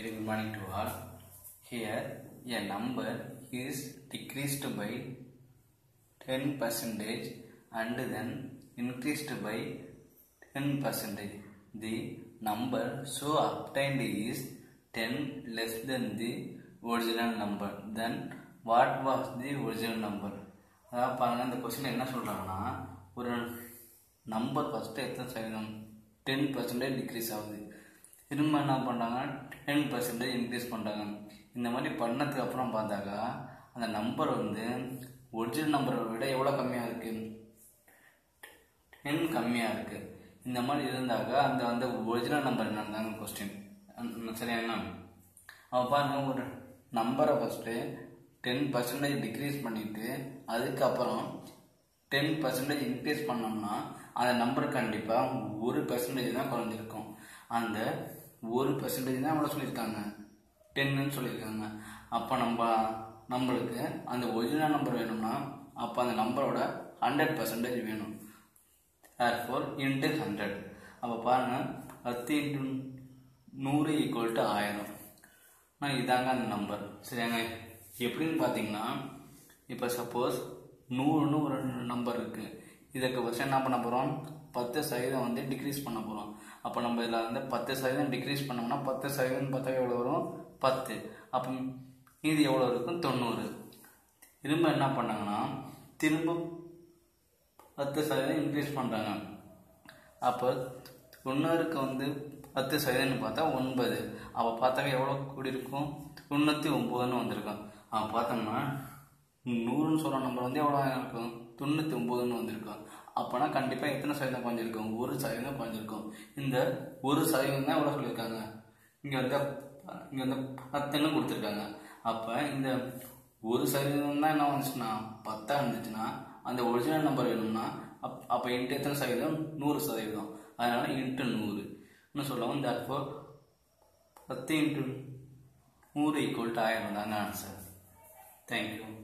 Very good morning to all. Here, a number is decreased by 10 percentage and then increased by 10 percentage. The number so obtained is 10 less than the original number. Then, what was the original number? அதாவது பாருங்க இந்த question என்ன சொல்றாங்கன்னா ஒரு number first எத்தனை சதவீதம் ten percentage degrees ஆகுது திரும்ப என்ன பண்ணுறாங்க டென் பர்சன்டேஜ் இன்க்ரீஸ் பண்ணுறாங்க இந்த மாதிரி பண்ணதுக்கு அப்புறம் பார்த்தாக்கா அந்த நம்பர் வந்து ஒரிஜினல் நம்பரை விட எவ்வளோ கம்மியாக இருக்குது டென் கம்மியாக இருக்குது இந்த மாதிரி இருந்தாக்கா அந்த வந்து ஒரிஜினல் நம்பர் என்னன்னு கொஸ்டின் சரியாண்ணா அவன் பாருங்க ஒரு நம்பரை ஃபஸ்ட்டு டென் பர்சன்டேஜ் டிக்ரீஸ் பண்ணிவிட்டு அதுக்கப்புறம் டென் பர்சன்டேஜ் இன்க்ரீஸ் பண்ணோம்னா அந்த நம்பர் கண்டிப்பாக ஒரு பர்சன்டேஜ் தான் குறைஞ்சிருக்கும் அந்த ஒரு பர்சன்டேஜ் தான் எவ்வளோ சொல்லியிருக்காங்க டென்னு சொல்லியிருக்காங்க அப்போ நம்ம நம்மளுக்கு அந்த ஒரிஜினல் நம்பர் வேணும்னா அப்போ அந்த நம்பரோட ஹண்ட்ரட் பர்சன்டேஜ் வேணும் ஃபோர் இன்ட்டு ஹண்ட்ரட் அப்போ பாருங்கள் பத்து இன்ட்டு நூறு ஈக்குவல் டு ஆயிரம் ஆனால் இதாங்க அந்த நம்பர் சரியாங்க எப்படின்னு பார்த்தீங்கன்னா இப்போ சப்போஸ் நூறுன்னு ஒரு நம்பர் இருக்குது இதுக்கு ஃபஸ்ட் என்ன பண்ண போகிறோம் பத்து சதவீதம் வந்து டிக்ரீஸ் பண்ண போகிறோம் அப்போ நம்ம இதில் வந்து பத்து சதவீதம் டிக்ரீஸ் பண்ணோம்னா பத்து சதவீதம் பார்த்தா எவ்வளோ வரும் பத்து அப்போ இது எவ்வளோ இருக்கும் தொண்ணூறு திரும்ப என்ன பண்ணாங்கன்னா திரும்ப பத்து சதவீதம் இன்க்ரீஸ் பண்ணுறாங்க அப்போ தொண்ணூறுக்கு வந்து பத்து சதவீதம்னு பார்த்தா ஒன்பது அப்போ பார்த்தாக்க எவ்வளோ கூடி இருக்கும் தொண்ணூற்றி ஒம்போதுன்னு வந்திருக்கும் அப்போ பார்த்தோம்னா நூறுன்னு சொல்கிற நம்பர் வந்து எவ்வளோ இருக்கும் தொண்ணூற்றி ஒம்போதுன்னு வந்திருக்கும் அப்போனா கண்டிப்பாக எத்தனை சதவீதம் குறைஞ்சிருக்கும் ஒரு சதவீதம் குறைஞ்சிருக்கும் இந்த ஒரு சதவீதம் தான் எவ்வளோ சொல்லியிருக்காங்க இங்கே வந்து இங்கே வந்து பத்துன்னு கொடுத்துருக்காங்க அப்போ இந்த ஒரு சதவீதம் தான் என்ன வந்துச்சுன்னா பத்தாக இருந்துச்சுன்னா அந்த ஒரிஜினல் நம்பர் வேணும்னா அப் அப்போ இன்ட்டு எத்தனை சதவீதம் நூறு சதவீதம் அதனால இன்ட்டு நூறு இன்னும் சொல்லவும் தற்போ பத்து இன்ட்டு நூறு ஈக்குவல் டு ஆயிரம் தாங்க ஆன்சர் தேங்க்யூ